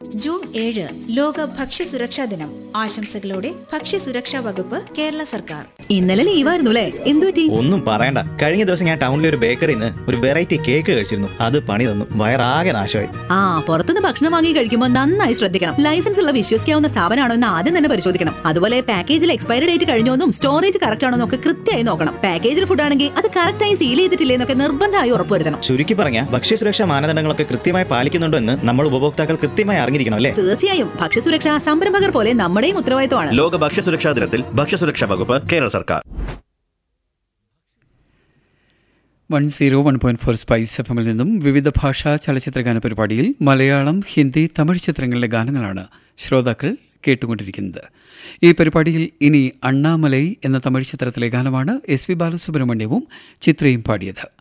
June ഏഴ് ലോക ഭക്ഷ്യസുരക്ഷാ ദിനം ആശംസകളോടെ ഭക്ഷ്യസുരക്ഷാ വകുപ്പ് കേരള സർക്കാർ ഇന്നലെ ലീവായിരുന്നു അല്ലേ എന്തുപറ്റി ഒന്നും പറയണ്ട കഴിഞ്ഞ ദിവസം ഞാൻ ടൗണിലെ ഒരു ബേക്കറിയിൽ നിന്ന് ഒരു വെറൈറ്റി കേക്ക് കഴിച്ചിരുന്നു അത് പണി തന്നു വയറാകെ നാശമായി ആ പുറത്തുനിന്ന് ഭക്ഷണം വാങ്ങി കഴിക്കുമ്പോൾ നന്നായി ശ്രദ്ധിക്കണം ലൈസൻസ് ഉള്ള വിശ്വസിക്കാവുന്ന സ്ഥാപനമാണോ എന്ന് ആദ്യം തന്നെ പരിശോധിക്കണം അതുപോലെ പാക്കേജിൽ എക്സ്പയറി ഡേറ്റ് കഴിഞ്ഞോന്നും സ്റ്റോറേജ് കറക്റ്റ് ആണോ എന്നൊക്കെ കൃത്യമായി നോക്കണം പാക്കേജിൽ ഫുഡ് ആണെങ്കിൽ അത് കറക്റ്റായി സീൽ ചെയ്തിട്ടില്ലേ എന്നൊക്കെ നിർബന്ധമായി ഉറപ്പുവരുത്തണം ചുരുക്കി പറഞ്ഞ ഭക്ഷ്യസുരക്ഷാ മാനദണ്ഡങ്ങളൊക്കെ കൃത്യമായി പാലിക്കുന്നുണ്ടോ എന്ന് നമ്മൾ ഉപഭോക്താക്കൾ കൃത്യമായി അറിഞ്ഞിരിക്കണം അല്ലേ തീർച്ചയായും ഭക്ഷ്യസുരക്ഷ സംരംഭകർ പോലെ നമ്മുടെയും ഉത്തരവാദിത്തമാണ് ലോക ഭക്ഷ്യസുരക്ഷാ ദിനത്തിൽ ഭക്ഷ്യസുരക്ഷാ വകുപ്പ് കേരള സർക്കാർ one zero one point four spice F എമ്മിൽ നിന്നും വിവിധ ഭാഷാ ചലച്ചിത്ര ഗാന പരിപാടിയിൽ മലയാളം ഹിന്ദി തമിഴ് ചിത്രങ്ങളിലെ ഗാനങ്ങളാണ് ശ്രോതാക്കൾ കേട്ടുകൊണ്ടിരിക്കുന്നത് ഈ പരിപാടിയിൽ ഇനി അണ്ണാമലൈ എന്ന തമിഴ് ചിത്രത്തിലെ ഗാനമാണ് എസ് പി ബാലസുബ്രഹ്മണ്യവും ചിത്രയും പാടിയത്